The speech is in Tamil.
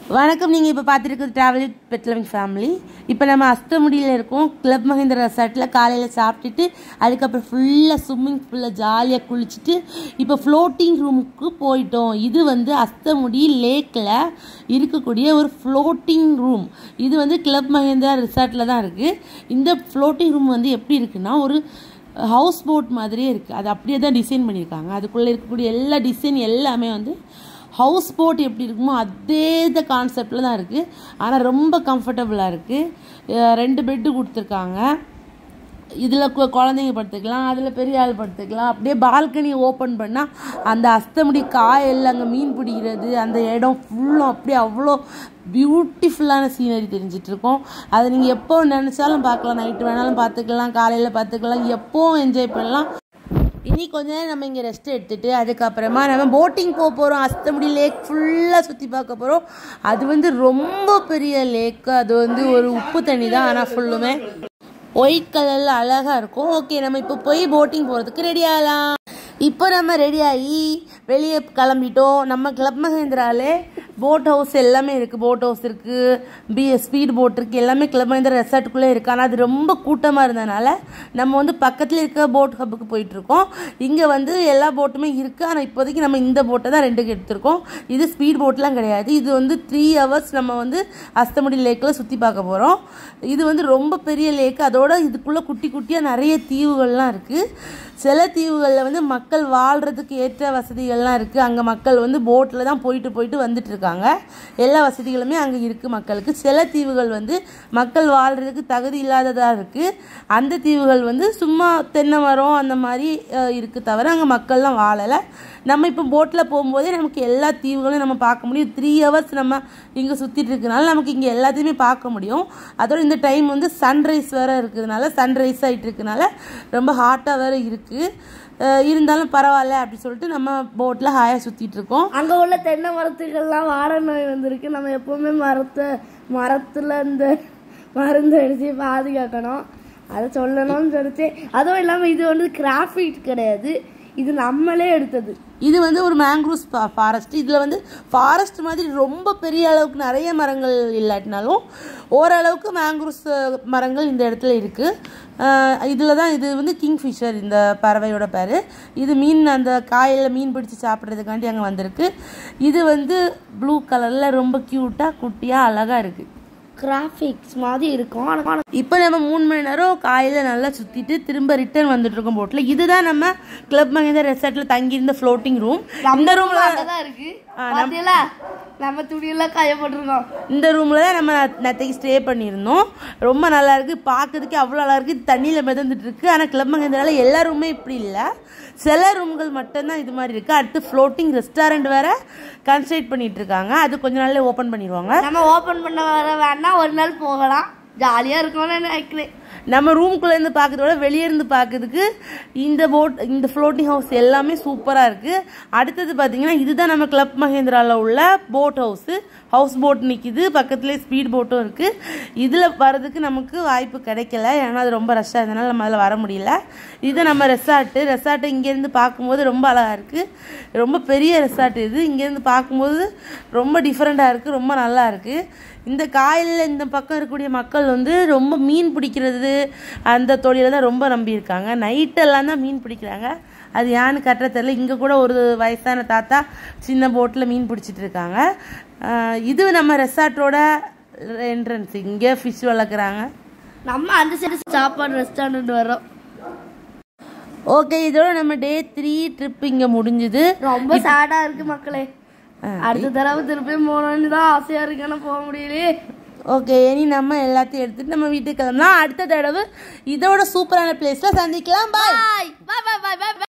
வணக்கம் நீங்கள் இப்போ பார்த்துருக்குது ட்ராவல் பெட்லமிங் ஃபேமிலி இப்போ நம்ம அஸ்தமுடியில் இருக்கோம் கிளப் மஹிந்திரா ரெசார்ட்டில் காலையில் சாப்பிட்டுட்டு அதுக்கப்புறம் ஃபுல்லாக ஸ்விம்மிங் ஃபுல்லாக ஜாலியாக குளிச்சுட்டு இப்போ ஃப்ளோட்டிங் ரூமுக்கு போயிட்டோம் இது வந்து அஸ்தமுடி லேக்கில் இருக்கக்கூடிய ஒரு ஃப்ளோட்டிங் ரூம் இது வந்து கிளப் மஹிந்திரா ரெசார்ட்டில் தான் இருக்குது இந்த ஃப்ளோட்டிங் ரூம் வந்து எப்படி இருக்குன்னா ஒரு ஹவுஸ் போட் மாதிரியே இருக்குது அது அப்படியே தான் டிசைன் பண்ணியிருக்காங்க அதுக்குள்ளே இருக்கக்கூடிய எல்லா டிசைன் எல்லாமே வந்து ஹவுஸ் போட் எப்படி இருக்குமோ அதே இந்த கான்செப்டில் தான் இருக்குது ஆனால் ரொம்ப கம்ஃபர்டபுளாக இருக்குது ரெண்டு பெட்டு கொடுத்துருக்காங்க இதில் குழந்தைங்க படுத்துக்கலாம் அதில் பெரிய ஆள் படுத்துக்கலாம் அப்படியே பால்கனி ஓப்பன் பண்ணால் அந்த அஸ்தமுடி காயல் அங்கே மீன் பிடிக்கிறது அந்த இடம் ஃபுல்லும் அப்படியே அவ்வளோ பியூட்டிஃபுல்லான சீனரி தெரிஞ்சிட்டு இருக்கோம் அதை நீங்கள் எப்போ நினச்சாலும் பார்க்கலாம் நைட்டு வேணாலும் பார்த்துக்கலாம் காலையில் பார்த்துக்கலாம் எப்போவும் என்ஜாய் பண்ணலாம் இனி கொஞ்ச நேரம் நம்ம இங்கே ரெஸ்ட் எடுத்துட்டு அதுக்கப்புறமா நம்ம போட்டிங் போக போகிறோம் அஸ்தமுடி லேக் ஃபுல்லாக சுற்றி பார்க்க போகிறோம் அது வந்து ரொம்ப பெரிய லேக்கு அது வந்து ஒரு உப்பு தண்ணி தான் ஆனால் ஃபுல்லுமே ஒயிட் கலரில் அழகாக இருக்கும் ஓகே நம்ம இப்போ போய் போட்டிங் போகிறதுக்கு ரெடி ஆகலாம் இப்போ நம்ம ரெடி ஆகி வெளியே கிளம்பிட்டோம் நம்ம கிளப் மகேந்திராலே போட் ஹவுஸ் எல்லாமே இருக்குது போட் ஹவுஸ் இருக்குது பி ஸ்பீட் போட் இருக்குது எல்லாமே கிளப் மகேந்திரா ரெசார்ட்டுக்குள்ளே இருக்குது ஆனால் அது ரொம்ப கூட்டமாக இருந்தனால நம்ம வந்து பக்கத்தில் இருக்க போட் ஹப்புக்கு போயிட்டுருக்கோம் இங்கே வந்து எல்லா போட்டுமே இருக்குது ஆனால் இப்போதைக்கு நம்ம இந்த போட்டை தான் ரெண்டுக்கு எடுத்திருக்கோம் இது ஸ்பீட் போட்லாம் கிடையாது இது வந்து த்ரீ ஹவர்ஸ் நம்ம வந்து அஸ்தமுடி லேக்கில் சுற்றி பார்க்க போகிறோம் இது வந்து ரொம்ப பெரிய லேக்கு அதோட இதுக்குள்ளே குட்டி குட்டியாக நிறைய தீவுகள்லாம் இருக்குது சில தீவுகளில் வந்து மக்கள் வாழ்கிறதுக்கு ஏற்ற வசதிகள்லாம் இருக்குது அங்கே மக்கள் வந்து போட்டில் தான் போயிட்டு போயிட்டு வந்துட்டு இருக்காங்க எல்லா வசதிகளுமே அங்கே இருக்குது மக்களுக்கு சில தீவுகள் வந்து மக்கள் வாழ்கிறதுக்கு தகுதி இல்லாததாக இருக்குது அந்த தீவுகள் வந்து சும்மா தென்னை மரம் அந்த மாதிரி இருக்குது தவிர அங்கே மக்கள்லாம் வாழலை நம்ம இப்போ போட்டில் போகும்போதே நமக்கு எல்லா தீவுகளும் நம்ம பார்க்க முடியும் த்ரீ ஹவர்ஸ் நம்ம இங்கே சுற்றிட்டு இருக்கனால நமக்கு இங்கே எல்லாத்தையுமே பார்க்க முடியும் அதோட இந்த டைம் வந்து சன்ரைஸ் வேறு இருக்கிறதுனால சன்ரைஸ் ஆகிட்டு இருக்கனால ரொம்ப ஹாட்டாக வேறு இருக்குது இருந்தாலும் பரவாயில்ல அப்படி சொல்லிட்டு நம்ம போட்டில் ஹாயாக சுற்றிட்டு இருக்கோம் அங்க உள்ள தென்னை மரத்துக்கெல்லாம் வாழை நோய் வந்திருக்கு நம்ம எப்பவுமே மரத்தை மரத்துல இந்த மருந்து அடிச்சு பாதுகாக்கணும் அதை சொல்லணும்னு சொல்லிச்சு அதுவும் இல்லாம இது வந்து கிராஃபிட் கிடையாது இது நம்மளே எடுத்தது இது வந்து ஒரு மேங்க்ரூவ்ஸ் ஃபாரஸ்ட் இதில் வந்து ஃபாரஸ்ட் மாதிரி ரொம்ப பெரிய அளவுக்கு நிறைய மரங்கள் இல்லாட்டினாலும் ஓரளவுக்கு மேங்க்ரூவ்ஸ் மரங்கள் இந்த இடத்துல இருக்குது இதில் தான் இது வந்து கிங்ஃபிஷர் இந்த பறவையோட பேர் இது மீன் அந்த காயில் மீன் பிடிச்சி சாப்பிட்றதுக்காண்டி அங்கே வந்திருக்கு இது வந்து ப்ளூ கலரில் ரொம்ப க்யூட்டாக குட்டியாக அழகாக இருக்குது கிராஃபிக்ஸ் மாதிரி இருக்கும் ஆனா இப்போ நம்ம மூணு மணி நேரம் காலையில் நல்லா சுற்றிட்டு திரும்ப ரிட்டர்ன் வந்துட்டு இருக்கோம் போட்டில் இதுதான் நம்ம கிளப் மகேந்திர ரெசார்ட்டில் தங்கியிருந்த ஃப்ளோட்டிங் ரூம் இந்த ரூமில் அங்கதான் இருக்கு பாத்தீங்களா நம்ம துணியெல்லாம் காயப்பட்டிருக்கோம் இந்த ரூமில் தான் நம்ம நேற்றுக்கு ஸ்டே பண்ணியிருந்தோம் ரொம்ப நல்லா இருக்குது பார்க்கறதுக்கே அவ்வளோ நல்லா இருக்குது தண்ணியில் மிதந்துட்டு இருக்கு ஆனால் கிளப் மகேந்திரால எல்லா ரூமே இப்படி இல்லை சில ரூம்கள் மட்டும்தான் இது மாதிரி இருக்குது அடுத்து ஃப்ளோட்டிங் ரெஸ்டாரண்ட் வேற கன்ஸ்ட்ரக்ட் பண்ணிட்டு இருக்காங்க அது கொஞ்ச நாள்ல ஓப்பன் பண்ணிடுவாங்க நம்ம ஓபன் பண்ண வர வேணா ஒரு நாள் போகலாம் ஜாலியா இருக்கும்னு நினைக்கிறேன் நம்ம ரூம்குள்ளேருந்து பார்க்கறத விட வெளியே இருந்து பார்க்கறதுக்கு இந்த போட் இந்த ஃப்ளோட்டிங் ஹவுஸ் எல்லாமே சூப்பராக இருக்குது அடுத்தது பார்த்தீங்கன்னா இதுதான் நம்ம கிளப் மகேந்திராவில் உள்ள போட் ஹவுஸு ஹவுஸ் போட் நிற்கிது பக்கத்துலேயே ஸ்பீட் போட்டும் இருக்குது இதில் வர்றதுக்கு நமக்கு வாய்ப்பு கிடைக்கல ஏன்னா அது ரொம்ப ரஷ்ஷாக இருந்தனால நம்ம அதில் வர முடியல இது நம்ம ரெசார்ட்டு ரெசார்ட்டை இங்கேருந்து பார்க்கும்போது ரொம்ப அழகாக இருக்குது ரொம்ப பெரிய ரெசார்ட் இது இங்கேருந்து பார்க்கும்போது ரொம்ப டிஃப்ரெண்ட்டாக இருக்குது ரொம்ப நல்லா இருக்குது இந்த காயலில் இந்த பக்கம் இருக்கக்கூடிய மக்கள் வந்து ரொம்ப மீன் பிடிக்கிறது அந்த தொழிலை தான் ரொம்ப நம்பியிருக்காங்க நைட்டெல்லாம் தான் மீன் பிடிக்கிறாங்க அது ஏன்னு கட்ட தெரில இங்கே கூட ஒரு வயசான தாத்தா சின்ன போட்டில் மீன் பிடிச்சிட்டு இருக்காங்க இது நம்ம ரெசார்ட்டோட என்ட்ரன்ஸ் இங்கே ஃபிஷ் வளர்க்குறாங்க நம்ம அந்த சைடு சாப்பாடு ரெஸ்டாரண்ட் வரோம் ஓகே இதோட நம்ம டே த்ரீ ட்ரிப் இங்கே முடிஞ்சுது ரொம்ப சேடா இருக்கு மக்களே அடுத்த தடவை திருப்பி போகணும்னு தான் ஆசையா இருக்கு ஆனா போக முடியலையே ஓகே இனி நம்ம எல்லாத்தையும் எடுத்துட்டு நம்ம வீட்டுக்கு கிளம்பலாம் அடுத்த தடவை இதோட சூப்பரான பிளேஸ்ல சந்திக்கலாம் பாய் பாய் பாய் பாய் பாய்